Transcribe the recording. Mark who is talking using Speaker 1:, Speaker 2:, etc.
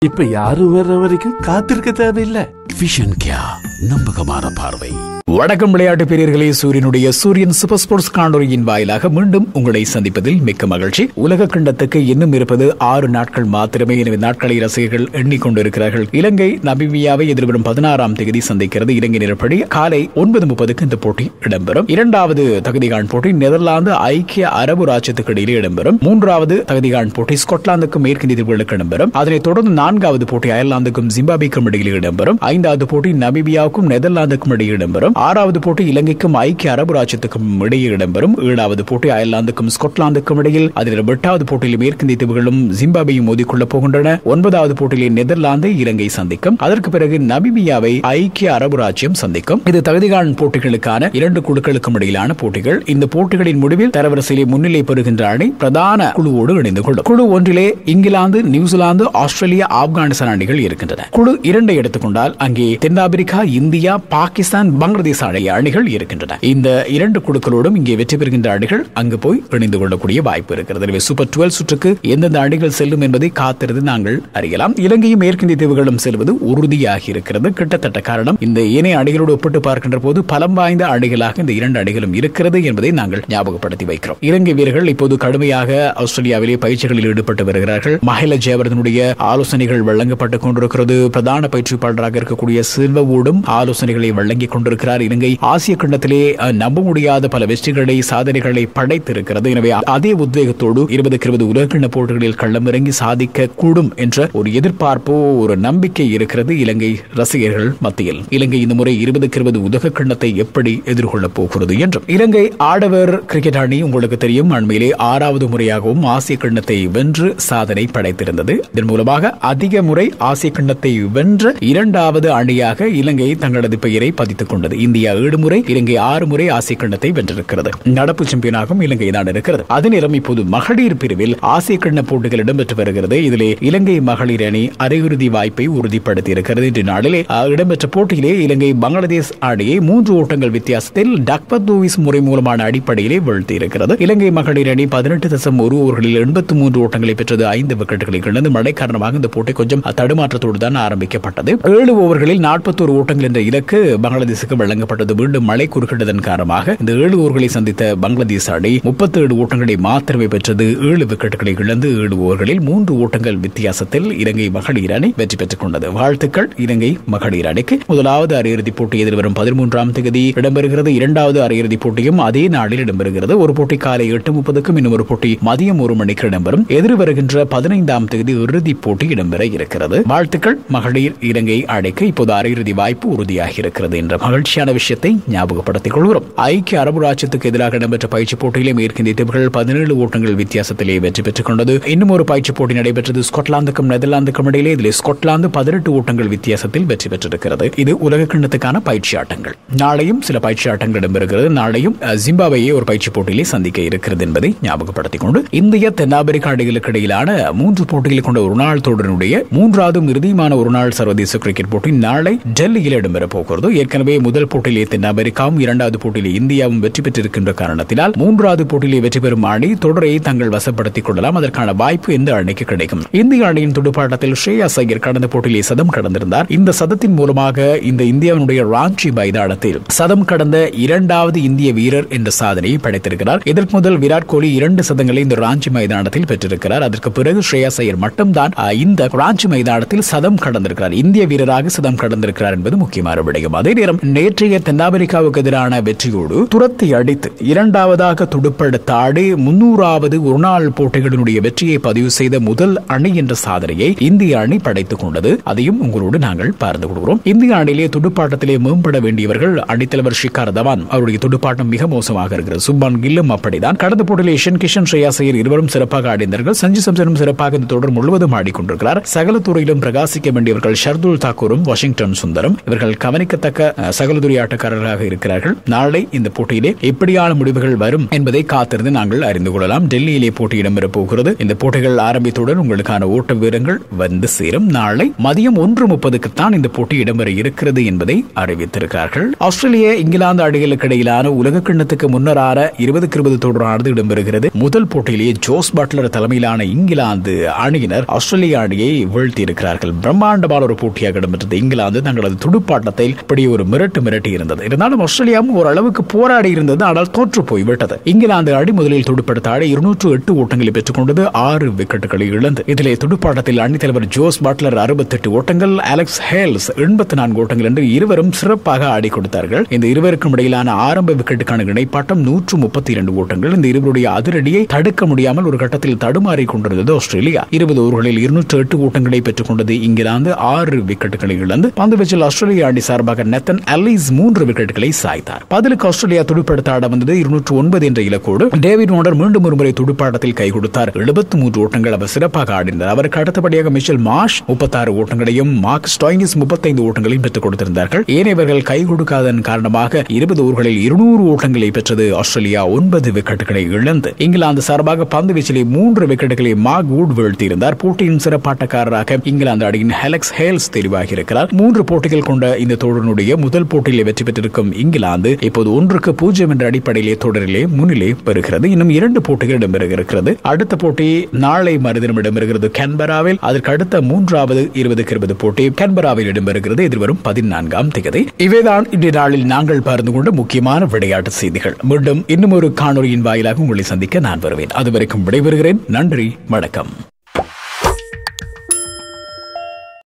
Speaker 1: இப்ப யாரும் வர்ற வரைக்கும் காத்திருக்க தேவையில்லை
Speaker 2: விஷன் கியா நம்பகமான பார்வை
Speaker 3: வணக்கம் விளையாட்டு பிரியர்களே சூரியனுடைய சூரியன் சூப்பர் ஸ்போர்ட்ஸ் காணொலியின் வாயிலாக மீண்டும் உங்களை சந்திப்பதில் மிக்க மகிழ்ச்சி உலக கிண்டத்துக்கு இன்னும் இருப்பது ஆறு நாட்கள் மாத்திரமே எனவே நாட்களை ரசிகர்கள் எண்ணிக்கொண்டிருக்கிறார்கள் இலங்கை நபிமியாவை எதிர்வரும் பதினாறாம் தேதி சந்திக்கிறது இலங்கை நேரப்படி காலை ஒன்பது முப்பதுக்கு இந்த போட்டி இடம்பெறும் இரண்டாவது தகுதிகான் போட்டி நெதர்லாந்து ஐக்கிய அரபு ராஜ்யத்துக்கு இடையிலே இடம்பெறும் மூன்றாவது தகுதிகான் போட்டி ஸ்காட்லாந்துக்கும் மேற்கிந்திய தீவுகளுக்கு இடம்பெறும் அதனைத் தொடர்ந்து நான்காவது போட்டி அயர்லாந்துக்கும் ஜிம்பாபிக்கும் இடையில் இடம்பெறும் ஐந்தாவது போட்டி நமீபியாவுக்கும் நெதர்லாந்துக்கும் இடையே இடம்பெறும் ஆறாவது போட்டி இலங்கைக்கும் ஐக்கிய அரபு ராஜ்யத்துக்கும் இடையே இடம்பெறும் ஏழாவது போட்டி அயர்லாந்துக்கும் ஸ்காட்லாந்துக்கும் இடையில் அதில் எட்டாவது போட்டியில் மேற்கிந்திய தீவுகளும் ஜிம்பாபேயும் மோதிக்கொள்ளப் போகின்றன ஒன்பதாவது போட்டியில் நெதர்லாந்தை இலங்கை சந்திக்கும் அதற்கு பிறகு நமீபியாவை ஐக்கிய அரபு ராஜ்யம் சந்திக்கும் இது தகுதிகான் போட்டிகளுக்கான இரண்டு குழுக்களுக்கும் இடையிலான போட்டிகள் இந்த போட்டிகளின் முடிவில் தரவரிசையிலே முன்னிலை பெறுகின்ற அணி பிரதான குழுவோடு இணைந்து கொள்ளும் குழு ஒன்றிலே இங்கிலாந்து நியூசிலாந்து ஆஸ்திரேலியா ஆப்கானிஸ்தான் அணிகள் இருக்கின்றன குழு இரண்டை எடுத்துக்கொண்டால் அங்கே தென்னாப்பிரிக்கா இந்தியா பாகிஸ்தான் பங்களாதேஷ் ஆகிய அணிகள் இருக்கின்றன இந்த இரண்டு குழுக்களோடும் இங்கே வெற்றி பெறுகின்ற அணிகள் அங்கு போய் இணைந்து கொள்ளக்கூடிய வாய்ப்பு இருக்கிறது எனவே சூப்பர் டுவெல் சுற்றுக்கு எந்தெந்த அணிகள் செல்லும் என்பதை காத்திருந்து நாங்கள் அறியலாம் இலங்கையும் மேற்கிந்திய தீவுகளும் செல்வது உறுதியாகி இருக்கிறது கிட்டத்தட்ட காரணம் இந்த ஏனைய அணிகளோடு ஒப்பிட்டு பார்க்கின்ற போது பலம் வாய்ந்த அணிகளாக இந்த இரண்டு அணிகளும் இருக்கிறது என்பதை நாங்கள் ஞாபகப்படுத்தி வைக்கிறோம் இலங்கை வீரர்கள் இப்போது கடுமையாக ஆஸ்திரேலியாவிலே பயிற்சிகளில் ஈடுபட்டு வருகிறார்கள் மஹில ஜெயவர்தனுடைய ஆலோசனைகள் வழங்கப்பட்டுக் கொண்டிருக்கிறது பிரதான பயிற்சியாளராக இருக்கக்கூடிய சில்வவோடும் ஆலோசனைகளை வழங்கிக் கொண்டிருக்கிறார் இலங்கை ஆசிய கண்டத்திலே அஹ், நம்ப முடியாத பல வெற்றிகளை சாதனைகளை படைத்திருக்கிறது எனவே அதே உத்வேகத்தோடு இருபதுக்கு இருபது உலகக்கிண்ண போட்டிகளில் களமிறங்கி சாதிக்க கூடும் என்ற ஒரு எதிர்பார்ப்போ ஒரு நம்பிக்கை இருக்கிறது இலங்கை ரசிகர்கள் மத்தியில் இலங்கை இந்த முறை இருபதுக்கு இருபது உலக கிண்ணத்தை எப்படி எதிர்கொள்ளப் போகிறது என்றும் இலங்கை ஆடவர் கிரிக்கெட் அணி உங்களுக்கு தெரியும் அண்மையிலே ஆறாவது முறையாகவும் ஆசிய கிண்ணத்தை வென்று சாதனை படைத்திருந்தது இதன் மூலமாக அதிக முறை ஆசிய கிண்ணத்தை வென்ற இரண்டாவது அணியாக இலங்கை தங்களது பெயரை பதித்துக் கொண்டது இந்தியா ஏழு முறை இலங்கை ஆறு முறை ஆசிய கிண்ணத்தை வென்றிருக்கிறது நடப்பு சாம்பியனாகவும் இலங்கை தான் இருக்கிறது அதே நேரம் இப்போது மகளிர் பிரிவில் ஆசிய கிண்ண போட்டிகள் இடம்பெற்று வருகிறது இதிலே இலங்கை மகளிர் அணி அரையிறுதி வாய்ப்பை உறுதிப்படுத்தி இருக்கிறது இன்று நாளிலே அஹ், இடம்பெற்ற போட்டியிலே இலங்கை பங்களாதேஷ் அணியை மூன்று ஓட்டங்கள் வித்தியாசத்தில் டக்பத் லூயிஸ் முறை மூலமான அடிப்படையிலே வீழ்த்தி இருக்கிறது இலங்கை மகளிர் அணி பதினெட்டு தசம் ஒரு ஓவர்களில் எண்பத்தி மூன்று ஓட்டங்களை பெற்றது ஐந்து விக்கெட்டுகளை இழந்து மழை காரணமாக இந்த போட்டி கொஞ்சம் தடுமாற்றத்தோடு தான் ஆரம்பிக்கப்பட்டது ஏழு ஓவர்களில் நாற்பத்தோரு ஓட்டங்கள் என்ற இலக்கு பங்களாதேசுக்கு வழங்கப்பட்டது மீண்டும் மழை குறுக்கிட்டதன் காரணமாக இந்த ஏழு ஓவர்களை சந்தித்த பங்களாதேஷ் அணி முப்பத்தி ஏழு ஓட்டங்களை மாத்திரமே பெற்றது ஏழு விக்கெட்டுகளை இழந்து ஏழு ஓவர்களில் மூன்று ஓட்டங்கள் வித்தியாசத்தில் இலங்கை மகளிர் அணி வெற்றி பெற்றுக் கொண்டது வாழ்த்துக்கள் இலங்கை மகளிர் அணிக்கு முதலாவது அரையிறுதிப் போட்டி எதிர்வரும் பதிமூன்றாம் தேதி இடம்பெறுகிறது இரண்டாவது அரையிறுதிப் போட்டியும் அதே நாளில் இடம்பெறுகிறது ஒரு போட்டி காலை எட்டு முப்பதுக்கும் இன்னும் ஒரு போட்டி மதியம் ஒரு மணிக்கு இடம்பெறும் எதிர்வருகின்ற பதினைந்தாம் தேதி இறுதிப் போட்டி இடம்பெற இருக்கிறது வாழ்த்துக்கள் மகளிர் இலங்கை அணிக்கு இப்போது அரையிறுதி வாய்ப்பு உறுதியாகி இருக்கிறது என்ற மகிழ்ச்சியான விஷயத்தை ஞாபகப்படுத்திக் கொள்கிறோம் ஐக்கிய அரபு ராஜ்யத்துக்கு எதிராக இடம்பெற்ற பயிற்சி போட்டியிலே மேற்கிந்திய தீவுகள் பதினேழு ஓட்டங்கள் வித்தியாசத்திலே வெற்றி பெற்றுக் கொண்டது இன்னும் ஒரு பயிற்சி போட்டி நடைபெற்றது ஸ்காட்லாந்துக்கும் நெதர்லாந்துக்கும் இடையிலே இதில் ஸ்காட்லாந்து பதினெட்டு ஓட்டங்கள் வித்தியாசத்தில் வெற்றி பெற்றிருக்கிறது இது உலக கிண்ணத்துக்கான பயிற்சி ஆட்டங்கள் நாளையும் சில பயிற்சி ஆட்டங்கள் இடம்பெறுகிறது நாளையும் அஹ், ஜிம்பாப்வேயை ஒரு பயிற்சி போட்டியிலே சந்திக்க இருக்கிறது என்பதை ஞாபகப்படுத்திக் கொண்டு இந்திய தென்னாப்பிரிக்க அணிகளுக்கு இடையிலான மூன்று போட்டிகளை கொண்ட ஒரு நாள் தொடரினுடைய மூன்றாவது இறுதியுமான ஒரு நாள் சர்வதேச கிரிக்கெட் போட்டி நாளை டெல்லியில் இடம்பெற போகிறது ஏற்கனவே முதல் போட்டியிலே தென்னாப்பிரிக்காவும் இரண்டாவது போட்டியிலே இந்தியாவும் வெற்றி பெற்றிருக்கின்ற காரணத்தினால் மூன்றாவது போட்டியிலே வெற்றி பெறும் அணி தொடரை தங்கள் வசப்படுத்திக் கொள்ளலாம் அதற்கான வாய்ப்பு எந்த அணிக்கு கிடைக்கும் இந்திய அணியின் துடுப்பாட்டத்தில் ஸ்ரேயாஸ் ஐயர் கடந்த போட்டியிலே சதம் கடந்திருந்தார் இந்த சதத்தின் மூலமாக இந்த இந்தியாவினுடைய ராஞ்சி மைதானத்தில் சதம் கடந்த இரண்டாவது இந்திய வீரர் என்ற சாதனையை படைத்திருக்கிறார் இதற்கு முதல் விராட் கோலி இரண்டு சதங்களை இந்த ராஞ்சி மைதானத்தில் பெற்றிருக்கிறார் அதற்கு பிறகு ஸ்ரேயாஸ் ஐயர் மட்டும்தான் அஹ், இந்த ராஞ்சி மைதானத்தில் சதம் கடந்திருக்கிறார் இந்திய வீரராக சதம் கடந்திருக்கிறார் என்பது முக்கியமான விடயம் அதே நேரம் நேற்றைய தென்னாப்பிரிக்காவுக்கு எதிரான வெற்றியோடு துரத்தி அடித்து இரண்டாவதாக துடுப்படுத்த ஆடி முன்னூறாவது ஒருநாள் போட்டிகளினுடைய வெற்றியை பதிவு செய்த முதல் அணி என்ற சாதனையை இந்திய அணி படைத்துக் கொண்டது அதையும் உங்களோடு நாங்கள் பார்த்து கொள்கிறோம் இந்திய அணியிலே துடுப்பாட்டத்திலே மேம்பட வேண்டியவர்கள் அணித்தலைவர் ஷிகார் தவான் அவருடைய துடுப்பாட்டம் மிக மோசமாக இருக்கிறது சுப்பான் கில்லும் அப்படிதான் கடந்த போட்டியில் இஷன் கிஷன் ஸ்ரேயா ஐயர் இருவரும் சிறப்பாக ஆடினார்கள் சஞ்சு சம்சனும் சிறப்பாக இந்த தொடர் முழுவதும் ஆடிக்கொண்டிருக்கிறார் சகல துறையிலும் பிரகாசிக்க வேண்டியவர்கள் ஷர்துல் தாக்கூரும் வாஷிங்டன் சுந்தரம் இவர்கள் இவர்கள் கவனிக்கத்தக்க அஹ், சகலதுரி ஆட்டக்காரர்களாக இருக்கிறார்கள் நாளை இந்த போட்டியிலே எப்படியான முடிவுகள் வரும் என்பதை காத்திருந்து நாங்கள் அறிந்து கொள்ளலாம் டெல்லியிலே போட்டி இடம்பெறப் போகிறது இந்த போட்டிகள் ஆரம்பித்தவுடன் உங்களுக்கான ஓட்ட வீரங்கள் வந்து சேரும் நாளை மதியம் ஒன்று முப்பதுக்குத்தான் இந்த போட்டி இடம்பெற இருக்கிறது என்பதை அறிவித்திருக்கிறார்கள் ஆஸ்திரேலிய இங்கிலாந்து அணிகளுக்கு இடையிலான உலக கிண்ணத்துக்கு முன்னரான இருபதுக்கு இருபது தொடரானது இடம்பெறுகிறது முதல் போட்டியிலேயே ஜோஸ் பட்லர் தலைமையிலான இங்கிலாந்து அணியினர் ஆஸ்திரேலிய அணியை வீழ்த்தி இருக்கிறார்கள் பிரம்மாண்டமான ஒரு போட்டியாக இடம்பெற்றது இங்கிலாந்து தங்களது துடுப்பாட்டத்தை இப்படி ஒரு மிரட்டு மிரட்டி இருந்தது இருந்தாலும் ஆஸ்திரேலியாவும் ஓரளவுக்கு போராடி இருந்தது ஆனால் தோற்று போய்விட்டது இங்கிலாந்து அணி முதலில் துடுப்படுத்த ஆடி இருநூற்று எட்டு ஓட்டங்களை பெற்றுக் கொண்டது ஆறு விக்கெட்டுகளை இழந்து இதிலே துடுப்பாட்டத்தில் அணித் தலைவர் ஜோஸ் பாட்லர் அறுபத்தெட்டு ஓட்டங்கள் அலெக்ஸ் ஹேல்ஸ் எண்பத்தி நான்கு ஓட்டங்கள் என்று இருவரும் சிறப்பாக ஆடி கொடுத்தார்கள் இந்த இருவருக்கும் இடையிலான ஆரம்ப விக்கெட்டுக்கான இணைப்பாட்டம் நூற்று முப்பத்தி இரண்டு ஓட்டங்கள் இந்த இருவருடைய அதிரடியை தடுக்க முடியாமல் ஒரு கட்டத்தில் தடுமாறி கொண்டிருந்தது ஆஸ்திரேலியா இருபது ஓவர்களில் இருநூற்று எட்டு ஓட்டங்களை பெற்றுக் கொண்டது இங்கிலாந்து ஆறு விக்கெட்டுகளை இழந்து பந்துவீச்சில் ஆஸ்திரேலிய அணி சார்பாக நெத்தன் அலீஸ் மூன்று விக்கெட்டுகளை சாய்த்தார் பதிலுக்கு ஆஸ்திரேலியா துடுப்படுத்த ஆட வந்தது இருநூற்று ஒன்பது என்ற இலக்கோடு டேவிட் வார்னர் மீண்டும் ஒருமுறை துடுப்பாட்டத்தில் கை கொடுத்தார் எழுபத்து மூன்று ஓட்டங்கள் அவர் சிறப்பாக ஆடினார் அவருக்கு அடுத்தபடியாக மிச்சல் மாஷ் முப்பத்தாறு ஓட்டங்களையும் மார்க் ஸ்டாயிங்கிஸ் முப்பத்தைந்து ஓட்டங்களையும் பெற்றுக் கொடுத்திருந்தார்கள் ஏனையவர்கள் கை கொடுக்காதன் காரணமாக இருபது ஓவர்களில் இருநூறு ஓட்டங்களை பெற்றது ஆஸ்திரேலியா ஒன்பது விக்கெட்டுகளை இழந்து இங்கிலாந்து சார்பாக பந்து வீச்சிலே மூன்று விக்கெட்டுகளை மார்க் வுட் வீழ்த்தியிருந்தார் போட்டியின் சிறப்பாட்டக்காரராக இங்கிலாந்து அணியின் ஹெலக்ஸ் ஹேல்ஸ் தெரிவாகி இருக்கிறார் மூன்று போட்டிகள் கொண்ட இந்த தொடரினுடைய முதல் போட்டியிலே வெற்றி பெற்றிருக்கும் இங்கிலாந்து இப்போது ஒன்றுக்கு பூஜ்ஜியம் என்ற அடிப்படையிலே தொடரிலே முன்னிலை பெறுகிறது இன்னும் இரண்டு போட்டிகள் இடம்பெற இருக்கிறது அடுத்த போட்டி நாளை மறுதினம் இடம்பெறுகிறது கேன்பராவில் அதற்கு அடுத்த மூன்றாவது இருபதுக்கு இருபது போட்டி கேன்பராவில் இடம்பெறுகிறது எதிர்வரும் பதினான்காம் தேதி இவைதான் இன்றைய நாளில் நாங்கள் பகிர்ந்து கொண்ட முக்கியமான விளையாட்டு செய்திகள் மீண்டும் இன்னும் ஒரு காணொலியின் வாயிலாக உங்களை சந்திக்க நான் வருவேன் அதுவரைக்கும் விடைபெறுகிறேன் நன்றி வணக்கம்